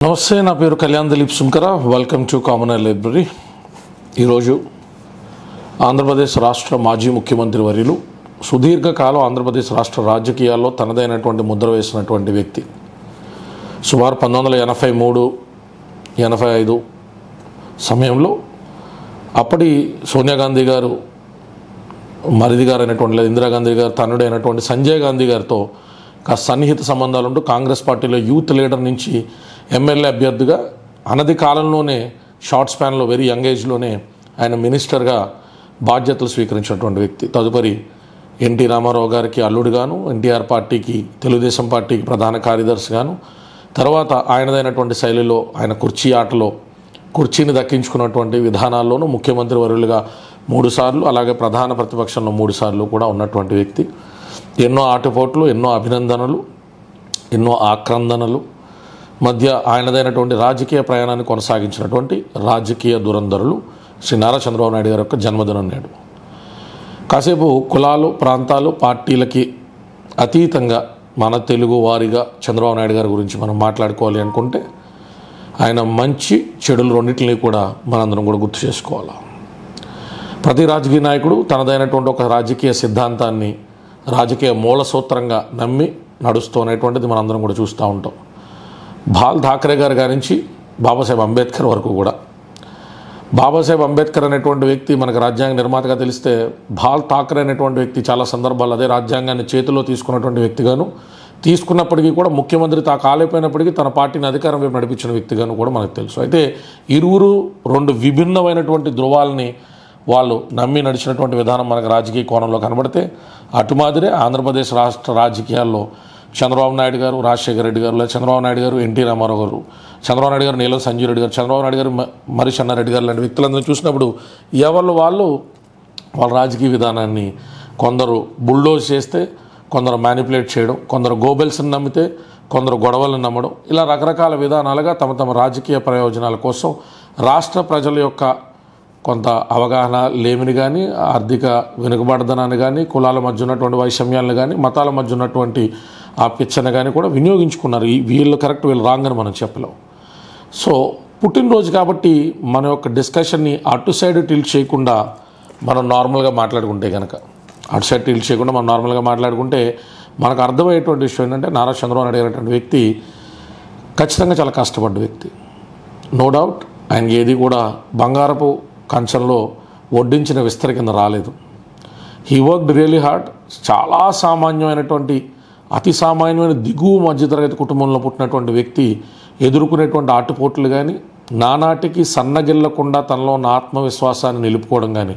నమస్తే నా పేరు Kalyan Dilip Sunkara welcome to common library ఈరోజు ఆంధ్రప్రదేశ్ రాష్ట్ర మాజీ ముఖ్యమంత్రి వర్యులు సుదీర్ఘకాలం ఆంధ్రప్రదేశ్ రాష్ట్ర రాజకీయాల్లో తనదైనటువంటి ముద్ర వేసినటువంటి వ్యక్తి సుమారు పంతొమ్మిది వందల ఎనభై మూడు ఎనభై ఐదు సమయంలో అప్పటి సోనియా గాంధీ గారు మరిది గారు అయినటువంటి లేదా ఇందిరాగాంధీ గారు తనుడు అయినటువంటి సంజయ్ గాంధీ గారితో కాస్త సన్నిహిత సంబంధాలు ఉంటూ కాంగ్రెస్ పార్టీలో యూత్ లీడర్ నుంచి ఎమ్మెల్యే అభ్యర్థిగా అనది కాలంలోనే షార్ట్ స్పాన్లో వెరీ యంగ్ ఏజ్లోనే ఆయన మినిస్టర్గా బాధ్యతలు స్వీకరించినటువంటి వ్యక్తి తదుపరి ఎన్టీ రామారావు గారికి అల్లుడుగాను ఎన్టీఆర్ పార్టీకి తెలుగుదేశం పార్టీకి ప్రధాన కార్యదర్శిగాను తర్వాత ఆయనదైనటువంటి శైలిలో ఆయన కుర్చీ ఆటలో కుర్చీని దక్కించుకున్నటువంటి విధానాల్లోనూ ముఖ్యమంత్రి వర్యులుగా మూడుసార్లు అలాగే ప్రధాన ప్రతిపక్షంలో మూడుసార్లు కూడా ఉన్నటువంటి వ్యక్తి ఎన్నో ఆటపోట్లు ఎన్నో అభినందనలు ఎన్నో ఆక్రందనలు మధ్య ఆయనదైనటువంటి రాజకీయ ప్రయాణాన్ని కొనసాగించినటువంటి రాజకీయ దురంధరులు శ్రీ నారా చంద్రబాబు నాయుడు గారి యొక్క జన్మదినం నేడు కాసేపు కులాలు ప్రాంతాలు పార్టీలకి అతీతంగా మన తెలుగు వారిగా చంద్రబాబు నాయుడు గారి గురించి మనం మాట్లాడుకోవాలి అనుకుంటే ఆయన మంచి చెడులు రెండింటిని కూడా మనందరం కూడా గుర్తు చేసుకోవాలి ప్రతి రాజకీయ నాయకుడు తనదైనటువంటి ఒక రాజకీయ సిద్ధాంతాన్ని రాజకీయ మూల సూత్రంగా నమ్మి నడుస్తూ అనేటువంటిది మనందరం కూడా చూస్తూ ఉంటాం బాల్ ఠాకరే గారి గారించి బాబాసాహెబ్ అంబేద్కర్ వరకు కూడా బాబాసాహెబ్ అంబేద్కర్ అనేటువంటి వ్యక్తి మనకు రాజ్యాంగ నిర్మాతగా తెలిస్తే బాల్ ఠాకరే అనేటువంటి వ్యక్తి చాలా సందర్భాలు అదే రాజ్యాంగాన్ని చేతిలో తీసుకున్నటువంటి వ్యక్తిగాను తీసుకున్నప్పటికీ కూడా ముఖ్యమంత్రి తా కాలేపోయినప్పటికీ తన పార్టీని అధికారం వైపు నడిపించిన వ్యక్తిగాను కూడా మనకు తెలుసు అయితే ఇరువురు రెండు విభిన్నమైనటువంటి ధృవాలని వాళ్ళు నమ్మి నడిచినటువంటి విధానం మనకు రాజకీయ కోణంలో కనబడితే అటు మాదిరే ఆంధ్రప్రదేశ్ రాష్ట్ర రాజకీయాల్లో చంద్రబాబు నాయుడు గారు రాజశేఖర రెడ్డి గారు లేదా చంద్రబాబు నాయుడు గారు ఎన్టీ రామారావు గారు చంద్రబాబు నాయుడు గారు నీలం సంజీవ్ రెడ్డి గారు చంద్రబాబు నాయుడు గారు మ- మరి చెన్నారెడ్డి గారు లాంటి వ్యక్తులందరూ చూసినప్పుడు ఎవరు వాళ్ళు వాళ్ళ రాజకీయ విధానాన్ని కొందరు బుల్డోజ్ చేస్తే కొందరు మ్యానిపులేట్ చేయడం కొందరు గోబెల్స్ని నమ్మితే కొందరు గొడవలను నమ్మడం ఇలా రకరకాల విధానాలుగా తమ తమ రాజకీయ ప్రయోజనాల కోసం రాష్ట్ర ప్రజల యొక్క కొంత అవగాహన లేమిని కానీ ఆర్థిక వెనుకబడదనాన్ని కానీ కులాల మధ్య ఉన్నటువంటి వైషమ్యాలను కానీ మతాల మధ్య ఉన్నటువంటి ఆ పిచ్చని కానీ కూడా వినియోగించుకున్నారు ఈ వీళ్ళు కరెక్ట్ వీళ్ళు రాంగ్ అని మనం చెప్పలేం సో పుట్టినరోజు కాబట్టి మన యొక్క డిస్కషన్ని అటు సైడ్ టిల్ట్ చేయకుండా మనం నార్మల్గా మాట్లాడుకుంటే కనుక అటు సైడ్ టిల్ట్ చేయకుండా మనం నార్మల్గా మాట్లాడుకుంటే మనకు అర్థమయ్యేటువంటి విషయం ఏంటంటే నారా చంద్రబాబు నాయుడు అనేటువంటి వ్యక్తి ఖచ్చితంగా చాలా కష్టపడ్డ వ్యక్తి నో డౌట్ ఆయనకి ఏది కూడా బంగారపు కంచంలో వడ్డించిన విస్తరి కింద రాలేదు హీ వర్క్డ్ రియలీ హార్డ్ చాలా సామాన్యమైనటువంటి అతి సామాన్యమైన దిగువ మధ్యతరగతి కుటుంబంలో పుట్టినటువంటి వ్యక్తి ఎదుర్కొనేటువంటి ఆటుపోట్లు కానీ నానాటికి సన్నగిల్లకుండా తనలో ఉన్న ఆత్మవిశ్వాసాన్ని నిలుపుకోవడం కానీ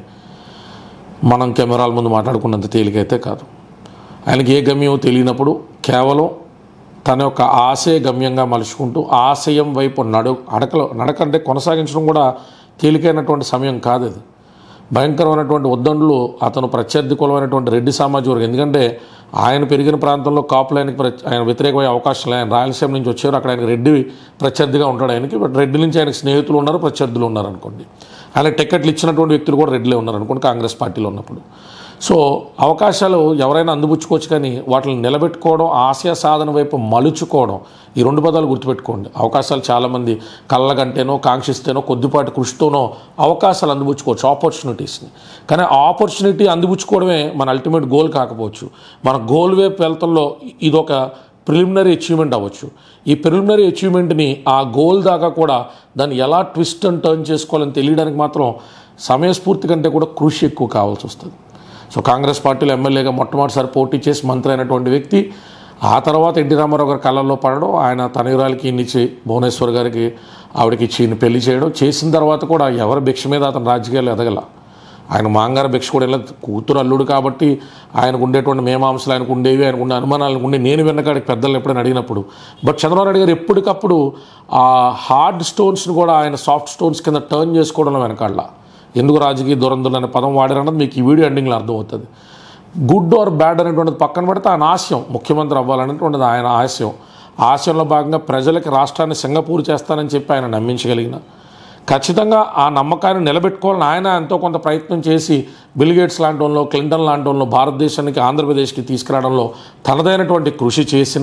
మనం కెమెరాల ముందు మాట్లాడుకున్నంత తేలికైతే కాదు ఆయనకి ఏ గమ్యం తెలియనప్పుడు కేవలం తన యొక్క ఆశయ గమ్యంగా మలుచుకుంటూ ఆశయం వైపు నడు అడకలో నడకంటే కొనసాగించడం కూడా తేలికైనటువంటి సమయం కాదు అది భయంకరమైనటువంటి ఉద్దండులు అతను ప్రత్యర్థి కులమైనటువంటి రెడ్డి సామాజిక వర్గం ఎందుకంటే ఆయన పెరిగిన ప్రాంతంలో కాపులు ఆయనకి ప్ర- ఆయన వ్యతిరేకమయ్యే అవకాశం లేదు ఆయన రాయలసీమ నుంచి వచ్చారు అక్కడ ఆయన రెడ్డి ప్రత్యర్థిగా ఉంటాడు ఆయనకి బట్ రెడ్డి నుంచి ఆయనకి స్నేహితులు ఉన్నారు ప్రత్యర్థులు ఉన్నారు అనుకోండి ఆయన టికెట్లు ఇచ్చినటువంటి వ్యక్తులు కూడా రెడ్డిలే ఉన్నారు అనుకోండి కాంగ్రెస్ పార్టీలో ఉన్నప్పుడు సో అవకాశాలు ఎవరైనా అందిపుచ్చుకోవచ్చు కానీ వాటిని నిలబెట్టుకోవడం ఆశయ సాధన వైపు మలుచుకోవడం ఈ రెండు పదాలు గుర్తుపెట్టుకోండి అవకాశాలు చాలామంది కళ్ళగంటేనో కాంక్షిస్తేనో కొద్దిపాటి కృషితోనో అవకాశాలు అందిపుచ్చుకోవచ్చు ఆపర్చునిటీస్ని కానీ ఆ ఆపర్చునిటీ అందిపుచ్చుకోవడమే మన అల్టిమేట్ గోల్ కాకపోవచ్చు మన గోల్ వైపు వెళ్తంలో ఇదొక ప్రిలిమినరీ అచీవ్మెంట్ అవ్వచ్చు ఈ ప్రిలిమినరీ అచీవ్మెంట్ని ఆ గోల్ దాకా కూడా దాన్ని ఎలా ట్విస్ట్ అండ్ టర్న్ చేసుకోవాలని తెలియడానికి మాత్రం సమయస్ఫూర్తి కంటే కూడా కృషి ఎక్కువ కావాల్సి వస్తుంది సో కాంగ్రెస్ పార్టీలో ఎమ్మెల్యేగా మొట్టమొదటిసారి పోటీ చేసి మంత్రి అయినటువంటి వ్యక్తి ఆ తర్వాత ఎన్టీ రామారావు గారి కళ్ళల్లో పడడం ఆయన తనయురాలకి ఇన్నిచ్చి భువనేశ్వర్ గారికి ఆవిడకి ఇచ్చి ఈయన పెళ్లి చేయడం చేసిన తర్వాత కూడా ఎవరి భిక్ష మీద అతను రాజకీయాలు ఎదగల ఆయన మాంగార భిక్ష కూడా వెళ్ళదు కూతురు అల్లుడు కాబట్టి ఆయనకు ఉండేటువంటి మేమాంశాలు ఆయనకు ఉండేవి ఆయనకు ఉండే అనుమానాలు ఉండే నేను వెనకాడికి పెద్దలను ఎప్పుడైనా అడిగినప్పుడు బట్ చంద్రబాబు నాయుడు గారు ఎప్పటికప్పుడు ఆ హార్డ్ స్టోన్స్ని కూడా ఆయన సాఫ్ట్ స్టోన్స్ కింద టర్న్ చేసుకోవడంలో వెనకాడలా ఎందుకు రాజకీయ దూరందులు అనే పదం వాడారన్నది మీకు ఈ వీడియో ఎండింగ్లో అర్థమవుతుంది గుడ్ ఆర్ బ్యాడ్ అనేటువంటిది పక్కన పెడితే ఆయన ఆశయం ముఖ్యమంత్రి అవ్వాలనేటువంటిది ఆయన ఆశయం ఆశయంలో భాగంగా ప్రజలకి రాష్ట్రాన్ని సింగపూర్ చేస్తానని చెప్పి ఆయన నమ్మించగలిగిన ఖచ్చితంగా ఆ నమ్మకాన్ని నిలబెట్టుకోవాలని ఆయన ఎంతో కొంత ప్రయత్నం చేసి బిల్ గేట్స్ లాంటి వాళ్ళలో క్లింటన్ లాంటి వాళ్ళలో భారతదేశానికి ఆంధ్రప్రదేశ్కి తీసుకురావడంలో తనదైనటువంటి కృషి చేసిన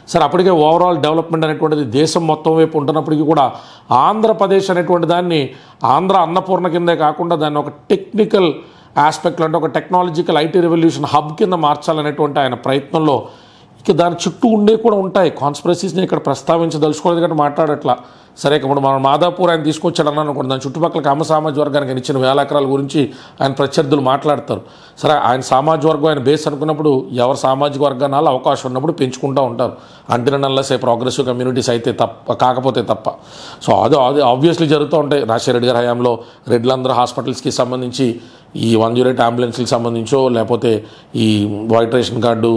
సరే అప్పటికే ఓవరాల్ డెవలప్మెంట్ అనేటువంటిది దేశం మొత్తం వైపు ఉంటున్నప్పటికీ కూడా ఆంధ్రప్రదేశ్ అనేటువంటి దాన్ని ఆంధ్ర అన్నపూర్ణ కిందే కాకుండా దాన్ని ఒక టెక్నికల్ ఆస్పెక్ట్లో అంటే ఒక టెక్నాలజికల్ ఐటీ రెవల్యూషన్ హబ్ కింద మార్చాలనేటువంటి ఆయన ప్రయత్నంలో ఇక దాని చుట్టూ ఉండే కూడా ఉంటాయి కాన్స్పిరసీస్ని ఇక్కడ ప్రస్తావించదలుచుకోలేదు కాబట్టి మాట్లాడట్లా సరే ఇప్పుడు మనం మాదాపూర్ ఆయన తీసుకొచ్చాడు అన్నాను అనుకోండి దాని చుట్టుపక్కల కామ సామాజిక వర్గానికి ఆయన ఇచ్చిన వేల ఎకరాల గురించి ఆయన ప్రత్యర్థులు మాట్లాడతారు సరే ఆయన సామాజిక వర్గం ఆయన బేస్ అనుకున్నప్పుడు ఎవరు సామాజిక వర్గానాలు అవకాశం ఉన్నప్పుడు పెంచుకుంటూ ఉంటారు అంటినల్లసే ప్రోగ్రెసివ్ కమ్యూనిటీస్ అయితే తప్ప కాకపోతే తప్ప సో అది అది ఆబ్వియస్లీ జరుగుతూ ఉంటాయి రాజశేఖర రెడ్డి గారి హయాంలో రెడ్లందరూ హాస్పిటల్స్కి సంబంధించి ఈ వన్ జీరో ఎయిట్ అంబులెన్స్కి సంబంధించో లేకపోతే ఈ వైట్ రేషన్ కార్డు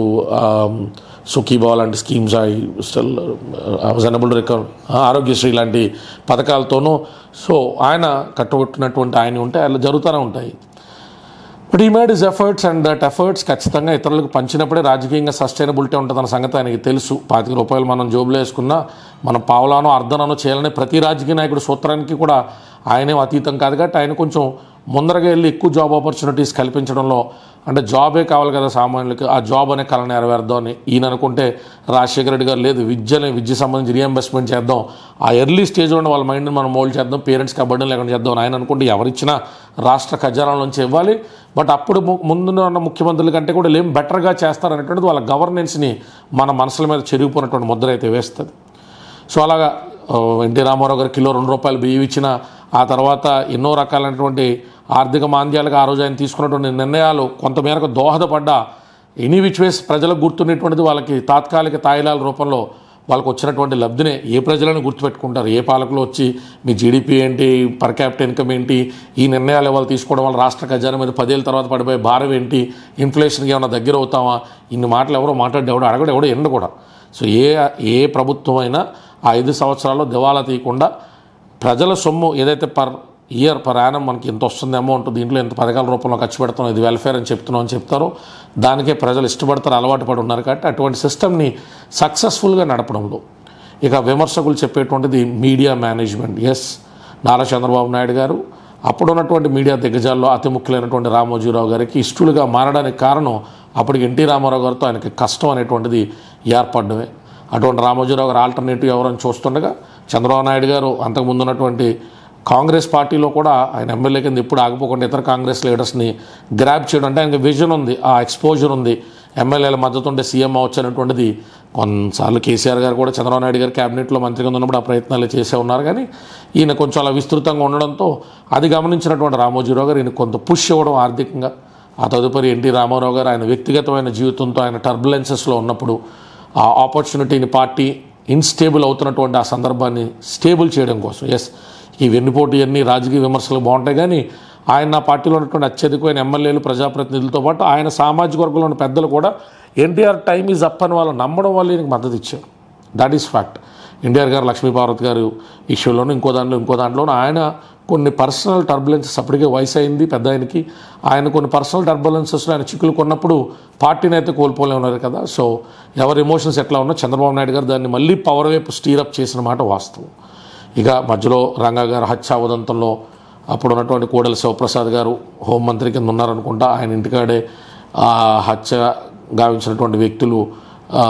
సుఖీబావ్ లాంటి స్కీమ్స్ స్టిల్ జనబుల్ రికవర్ ఆరోగ్యశ్రీ లాంటి పథకాలతోనూ సో ఆయన కట్టుబట్టినటువంటి ఆయన ఉంటే అలా జరుగుతూనే ఉంటాయి బట్ ఈ made is efforts and that efforts ఖచ్చితంగా ఇతరులకు పంచినప్పుడే రాజకీయంగా సస్టైనబిలిటీ ఉంటుందన్న సంగతి ఆయనకి తెలుసు పాతిక రూపాయలు మనం జోబులో వేసుకున్నా మనం పావులానో అర్ధనానో చేయాలని ప్రతి రాజకీయ నాయకుడు సూత్రానికి కూడా ఆయనే అతీతం కాదు కాబట్టి ఆయన కొంచెం ముందరగా వెళ్ళి ఎక్కువ జాబ్ ఆపర్చునిటీస్ కల్పించడంలో అంటే జాబే కావాలి కదా సామాన్యులకి ఆ జాబ్ అనే కళ నెరవేర్దాం అని ఈయన అనుకుంటే రాజశేఖర రెడ్డి గారు లేదు విద్యని విద్య సంబంధించి రీఎంబర్స్మెంట్ చేద్దాం ఆ ఎర్లీ స్టేజ్లో ఉన్న వాళ్ళ మైండ్ని మనం మోల్డ్ చేద్దాం పేరెంట్స్కి ఆ బర్డన్ లేకుండా చేద్దాం అని ఆయన అనుకుంటే ఎవరిచ్చినా రాష్ట్ర ఖజానా నుంచి ఇవ్వాలి బట్ అప్పుడు ము- ముందున్న ఉన్న ముఖ్యమంత్రుల కంటే కూడా ఏం బెటర్గా చేస్తారనేటువంటిది వాళ్ళ గవర్నెన్స్ని మన మనసుల మీద చెరిగిపోయినటువంటి ముద్ర అయితే వేస్తుంది సో అలాగా ఆ, ఎన్టీ రామారావు గారు కిలో రెండు రూపాయలు బియ్యం ఇచ్చిన ఆ తర్వాత ఎన్నో రకాలైనటువంటి ఆర్థిక మాంద్యాలకు ఆ రోజు ఆయన తీసుకున్నటువంటి నిర్ణయాలు కొంతమేరకు దోహదపడ్డ ఎనీ విచ్ వేస్ ప్రజలకు గుర్తున్నటువంటిది వాళ్ళకి తాత్కాలిక తాయిలాల రూపంలో వాళ్ళకు వచ్చినటువంటి లబ్ధినే ఏ ప్రజలను గుర్తుపెట్టుకుంటారు ఏ పాలకులు వచ్చి మీ జీడిపి ఏంటి పర్ క్యాపిటల్ ఇన్కమ్ ఏంటి ఈ నిర్ణయాలు వాళ్ళు తీసుకోవడం వల్ల రాష్ట్ర ఖజానా మీద పదేళ్ళ తర్వాత పడిపోయే భారం ఏంటి ఇన్ఫ్లేషన్కి ఏమైనా దగ్గర అవుతామా ఇన్ని మాటలు ఎవరో మాట్లాడి ఎవడో అడగడు ఎవడో ఎండ కూడా సో ఏ ఏ ప్రభుత్వం అయినా ఆ ఐదు సంవత్సరాల్లో దివాలా తీయకుండా ప్రజల సొమ్ము ఏదైతే పర్ ఇయర్ పర్ యానం మనకి ఎంత వస్తుంది అమౌంట్ దీంట్లో ఎంత పథకాల రూపంలో ఖర్చు పెడతాం ఇది వెల్ఫేర్ అని చెప్తున్నాం అని చెప్తారో దానికే ప్రజలు ఇష్టపడతారు అలవాటు పడి ఉన్నారు కాబట్టి అటువంటి సిస్టమ్ని సక్సెస్ఫుల్గా నడపడంలో ఇక విమర్శకులు చెప్పేటువంటిది media management as Nara Chandrababu Naidu గారు అప్పుడున్నటువంటి మీడియా దిగ్గజాల్లో అతి ముఖ్యమైనటువంటి రామోజీరావు గారికి ఇష్టలుగా మారడానికి కారణం అప్పటికి ఎన్టీ రామారావు గారితో ఆయనకి కష్టం అనేటువంటిది ఏర్పడమే అటువంటి రామోజీరావు గారు ఆల్టర్నేటివ్ ఎవరని చూస్తుండగా చంద్రబాబు నాయుడు గారు అంతకుముందు ఉన్నటువంటి కాంగ్రెస్ పార్టీలో కూడా ఆయన ఎమ్మెల్యే కింద ఇప్పుడు ఆగిపోకుండా ఇతర కాంగ్రెస్ లీడర్స్ని గ్రాప్ చేయడం అంటే ఆయనకి విజన్ ఉంది ఆ ఎక్స్పోజర్ ఉంది ఎమ్మెల్యేల మద్దతు ఉంటే సీఎం అవ్వచ్చు అనేటువంటిది కొన్నిసార్లు కేసీఆర్ గారు కూడా చంద్రబాబు నాయుడు గారు క్యాబినెట్లో మంత్రిగా ఉన్నప్పుడు ఆ ప్రయత్నాలు చేసే ఉన్నారు కానీ ఈయన కొంచెం అలా విస్తృతంగా ఉండడంతో అది గమనించినటువంటి రామోజీరావు గారు ఈయన కొంత పుష్ ఇవ్వడం ఆర్థికంగా ఆ తదుపరి ఎన్టీ రామారావు గారు ఆయన వ్యక్తిగతమైన జీవితంతో ఆయన టర్బులెన్సెస్లో ఉన్నప్పుడు ఆ ఆపర్చునిటీని పార్టీ ఇన్స్టేబుల్ అవుతున్నటువంటి ఆ సందర్భాన్ని స్టేబుల్ చేయడం కోసం ఎస్ ఈ వెన్నుపోటు అన్ని రాజకీయ విమర్శలు బాగుంటాయి కానీ ఆయన నా పార్టీలో ఉన్నటువంటి అత్యధికమైన ఎమ్మెల్యేలు ప్రజాప్రతినిధులతో పాటు ఆయన సామాజిక వర్గంలో ఉన్న పెద్దలు కూడా ఎన్టీఆర్ టైం ఈజ్ అప్ అని వాళ్ళు నమ్మడం వల్ల ఈయనకి మద్దతు ఇచ్చారు దట్ ఈస్ ఫ్యాక్ట్ ఎన్టీఆర్ గారు లక్ష్మీపార్వతి గారు ఇష్యూలోనూ ఇంకో దాంట్లో ఇంకో దాంట్లోనూ ఆయన కొన్ని పర్సనల్ టర్బులెన్సెస్ అప్పటికే వయసు అయింది పెద్ద ఆయనకి ఆయన కొన్ని పర్సనల్ టర్బులెన్సెస్లో ఆయన చిక్కులు కొన్నప్పుడు పార్టీని అయితే కోల్పోలే ఉన్నారు కదా సో ఎవరి ఎమోషన్స్ ఎట్లా ఉన్నా చంద్రబాబు నాయుడు గారు దాన్ని మళ్ళీ పవర్ వైపు స్టీరప్ చేసిన మాట వాస్తవం ఇక మధ్యలో రంగా గారు హత్య ఉదంతంలో అప్పుడు ఉన్నటువంటి కోడెల శివప్రసాద్ గారు హోంమంత్రి కింద ఉన్నారనుకుంటా ఆయన ఇంటికాడే ఆ హత్య గావించినటువంటి వ్యక్తులు ఆ,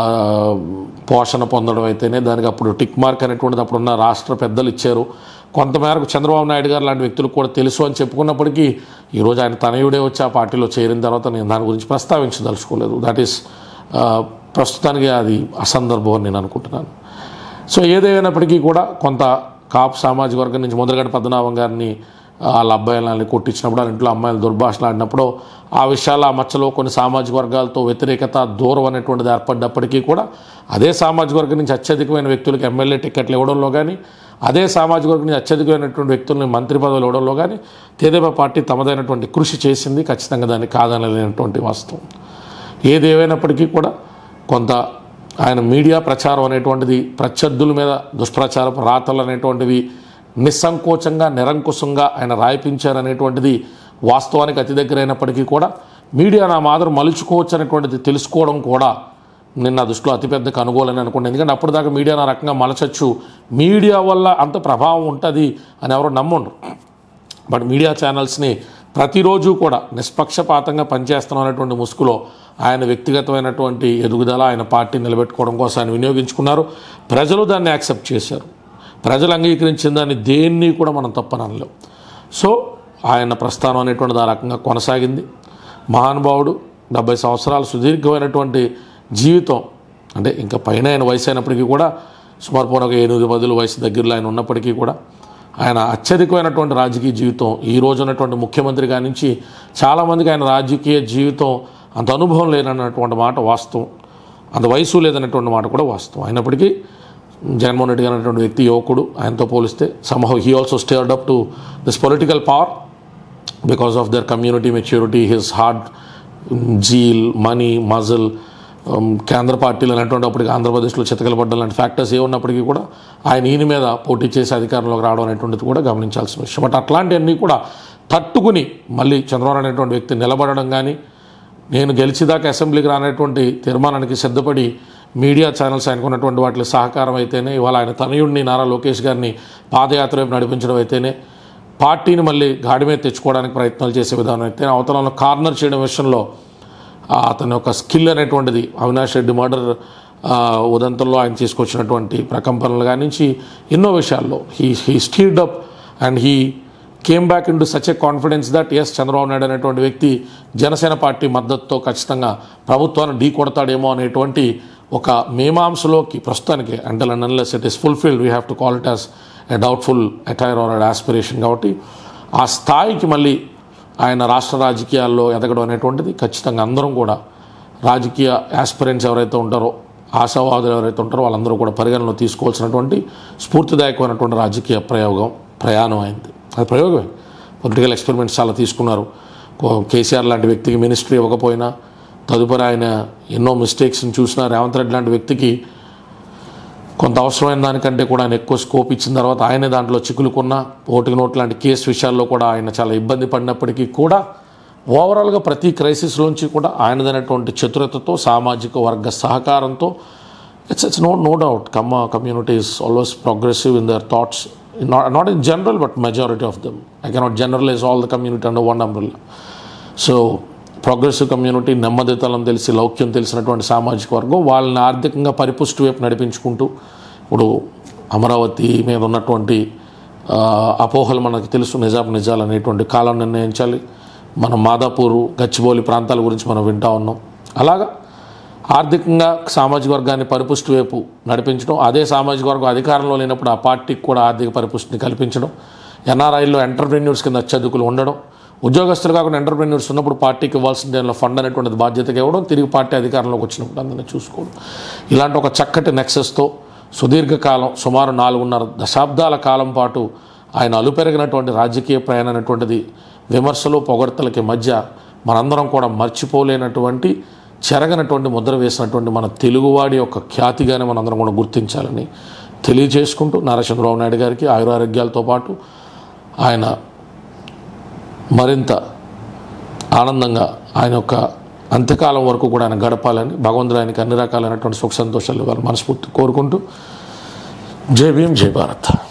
పోషణ పొందడం అయితేనే దానికి అప్పుడు టిక్ మార్క్ అనేటువంటిది అప్పుడున్న రాష్ట్ర పెద్దలు ఇచ్చారు కొంతమేరకు చంద్రబాబు నాయుడు గారు లాంటి వ్యక్తులకు కూడా తెలుసు అని చెప్పుకున్నప్పటికీ ఈరోజు ఆయన తనయుడే వచ్చి ఆ పార్టీలో చేరిన తర్వాత నేను దాని గురించి ప్రస్తావించదలుచుకోలేదు దట్ ఈస్ ప్రస్తుతానికి అది అసందర్భం అని నేను అనుకుంటున్నాను సో ఏదేమైనప్పటికీ కూడా కొంత కాపు సామాజిక వర్గం నుంచి ముద్రగడ పద్మనాభం గారిని ఆ, వాళ్ళ అబ్బాయిలని కొట్టించినప్పుడు వాళ్ళ ఇంట్లో అమ్మాయిలు దుర్భాషలు ఆడినప్పుడు ఆ విషయాలు ఆ మచ్చలో కొన్ని సామాజిక వర్గాలతో వ్యతిరేకత దూరం అనేటువంటిది ఏర్పడ్డప్పటికీ కూడా అదే సామాజిక వర్గం నుంచి అత్యధికమైన వ్యక్తులకు ఎమ్మెల్యే టికెట్లు ఇవ్వడంలో కానీ అదే సామాజిక వర్గం నుంచి అత్యధికమైనటువంటి వ్యక్తుల్ని మంత్రి పదవులు ఇవ్వడంలో కానీ తెదేపా పార్టీ తమదైనటువంటి కృషి చేసింది ఖచ్చితంగా దాన్ని కాదనలేనటువంటి వాస్తవం ఏది ఏవైనప్పటికీ కూడా కొంత ఆయన మీడియా ప్రచారం అనేటువంటిది ప్రత్యర్థుల మీద దుష్ప్రచారపు రాతలు అనేటువంటివి నిస్సంకోచంగా నిరంకుశంగా ఆయన రాయిపించారనేటువంటిది వాస్తవానికి అతి దగ్గరైనప్పటికీ కూడా మీడియా నా మాదిరి మలుచుకోవచ్చు అనేటువంటిది తెలుసుకోవడం కూడా నిన్న దృష్టిలో అతిపెద్ద కనుగోలని అనుకుంటే ఎందుకంటే అప్పుడు దాకా మీడియా నా రకంగా మలచచ్చు మీడియా వల్ల అంత ప్రభావం ఉంటుంది అని ఎవరు నమ్మండ్రు బట్ మీడియా ఛానల్స్ని ప్రతిరోజు కూడా నిష్పక్షపాతంగా పనిచేస్తున్నటువంటి ముసుగులో ఆయన వ్యక్తిగతమైనటువంటి ఎదుగుదల ఆయన పార్టీ నిలబెట్టుకోవడం కోసం ఆయన వినియోగించుకున్నారు ప్రజలు దాన్ని యాక్సెప్ట్ చేశారు ప్రజలు అంగీకరించిన దాన్ని దేన్ని కూడా మనం తప్పనలేం సో ఆయన ప్రస్థానం అనేటువంటి ఆ రకంగా కొనసాగింది మహానుభావుడు డెబ్బై సంవత్సరాల సుదీర్ఘమైనటువంటి జీవితం అంటే ఇంకా పైన ఆయన వయసు అయినప్పటికీ కూడా సుమారు పోనీ ఒక ఎనిమిది పదుల వయసు దగ్గరలో ఆయన ఉన్నప్పటికీ కూడా ఆయన అత్యధికమైనటువంటి రాజకీయ జీవితం ఈ రోజు ఉన్నటువంటి ముఖ్యమంత్రిగా నుంచి చాలామందికి ఆయన రాజకీయ జీవితం అంత అనుభవం లేనన్నటువంటి మాట వాస్తవం అంత వయసు లేదన్నటువంటి మాట కూడా వాస్తవం అయినప్పటికీ జగన్మోహన్ రెడ్డి గారు అనేటువంటి వ్యక్తి యువకుడు ఆయనతో పోలిస్తే somehow he also steered up to this political power because of their community maturity his hard zeal money muscle కేంద్ర పార్టీలు అనేటువంటి అప్పటికి ఆంధ్రప్రదేశ్లో చితకలబడ్డం లాంటి ఫ్యాక్టర్స్ ఏ ఉన్నప్పటికీ కూడా ఆయన ఈయన మీద పోటీ చేసి అధికారంలోకి రావడం అనేటువంటిది కూడా గమనించాల్సిన విషయం బట్ అట్లాంటివన్నీ కూడా తట్టుకుని మళ్ళీ చంద్రబాబు అనేటువంటి వ్యక్తి నిలబడడం కానీ నేను గెలిచేదాకా అసెంబ్లీకి రానటువంటి తీర్మానానికి సిద్ధపడి మీడియా ఛానల్స్ ఆయనకు ఉన్నటువంటి వాటి సహకారం అయితేనే ఇవాళ ఆయన తనయుడిని నారా లోకేష్ గారిని పాదయాత్ర వైపు నడిపించడం అయితేనే పార్టీని మళ్ళీ గాడి మీద తెచ్చుకోవడానికి ప్రయత్నాలు చేసే విధానం అయితే అవతలను కార్నర్ చేయడం విషయంలో ఆ, అతని యొక్క స్కిల్ అనేటువంటిది అవినాష్ రెడ్డి మర్డర్ ఉదంతంలో ఆయన తీసుకొచ్చినటువంటి ప్రకంపనలు కానించి ఎన్నో విషయాల్లో he he steered up and he came back in to such a confidence that as Chandrababu Naidu అనేటువంటి వ్యక్తి జనసేన పార్టీ మద్దతుతో ఖచ్చితంగా ప్రభుత్వాన్ని ఢీ కొడతాడేమో అనేటువంటి ఒక మీమాంసలోకి ప్రస్తుతానికి అంటే unless it is fulfilled we have to call it as a doubtful attire or aspiration కాబట్టి ఆ స్థాయికి మళ్ళీ ఆయన రాష్ట్ర రాజకీయాల్లో ఎదగడం అనేటువంటిది ఖచ్చితంగా అందరం కూడా రాజకీయ ఆస్పిరెంట్స్ ఎవరైతే ఉంటారో ఆశావాదులు ఎవరైతే ఉంటారో వాళ్ళందరూ కూడా పరిగణలో తీసుకోవాల్సినటువంటి స్ఫూర్తిదాయకమైనటువంటి రాజకీయ ప్రయోగం ప్రయాణం అయింది అది ప్రయోగమే పొలిటికల్ ఎక్స్పెరిమెంట్స్ చాలా తీసుకున్నారు కో- కేసీఆర్ లాంటి వ్యక్తికి మినిస్ట్రీ ఇవ్వకపోయినా తదుపరి ఆయన ఎన్నో మిస్టేక్స్ని చూసిన రేవంత్ రెడ్డి లాంటి వ్యక్తికి కొంత అవసరమైన దానికంటే కూడా ఆయన ఎక్కువ స్కోప్ ఇచ్చిన తర్వాత ఆయనే దాంట్లో చిక్కులుకున్న ఓటుకు నోటు లాంటి కేసు విషయాల్లో కూడా ఆయన చాలా ఇబ్బంది పడినప్పటికీ కూడా ఓవరాల్గా ప్రతి క్రైసిస్లోంచి కూడా ఆయనదైనటువంటి చతురతతో సామాజిక వర్గ సహకారంతో it's it's no no doubt Kamma community is always progressive in their thoughts not in general but majority of them I cannot generalize all the community under one umbrella so progressive community నెమ్మదితనం తెలిసి లౌక్యం తెలిసినటువంటి సామాజిక వర్గం వాళ్ళని ఆర్థికంగా పరిపుష్టి వైపు నడిపించుకుంటూ ఇప్పుడు అమరావతి మీద ఉన్నటువంటి ఆ, అపోహలు మనకు తెలుసు నిజాం నిజాలు అనేటువంటి కాలం నిర్ణయించాలి మనం మాదాపూర్ గచ్చిబౌలి ప్రాంతాల గురించి మనం వింటా ఉన్నాం అలాగా ఆర్థికంగా సామాజిక వర్గాన్ని పరిపుష్టి వైపు నడిపించడం అదే సామాజిక వర్గం అధికారంలో లేనప్పుడు ఆ పార్టీకి కూడా ఆర్థిక పరిపుష్టిని కల్పించడం ఎన్ఆర్ఐలో ఎంటర్ప్రెన్యూర్స్ కింద అత్యధికులు ఉండడం ఉద్యోగస్తులు కాకుండా ఎంటర్ప్రెన్యూర్స్ ఉన్నప్పుడు పార్టీకి ఇవ్వాల్సిన దానిలో ఫండ్ అనేటువంటిది బాధ్యతగా ఇవ్వడం తిరిగి పార్టీ అధికారంలోకి వచ్చినప్పుడు అందరినీ చూసుకోవడం ఇలాంటి ఒక చక్కటి నెక్సెస్తో సుదీర్ఘకాలం సుమారు నాలుగున్నర దశాబ్దాల కాలం పాటు ఆయన అలుపెరిగినటువంటి రాజకీయ ప్రయాణం అనేటువంటిది విమర్శలు పొగడ్తలకి మధ్య మనందరం కూడా మర్చిపోలేనటువంటి చెరగనటువంటి ముద్ర వేసినటువంటి మన తెలుగువాడి యొక్క ఖ్యాతిగానే మనందరం కూడా గుర్తించాలని తెలియజేసుకుంటూ నారా చంద్రబాబు నాయుడు గారికి ఆయురారోగ్యాలతో పాటు ఆయన మరింత ఆనందంగా ఆయన యొక్క అంత్యకాలం వరకు కూడా ఆయన గడపాలని భగవంతుడు ఆయనకి అన్ని రకాలైనటువంటి సుఖ సంతోషాలు ఇవ్వాలని మనస్ఫూర్తి కోరుకుంటూ జై భీమ్ జై భారత్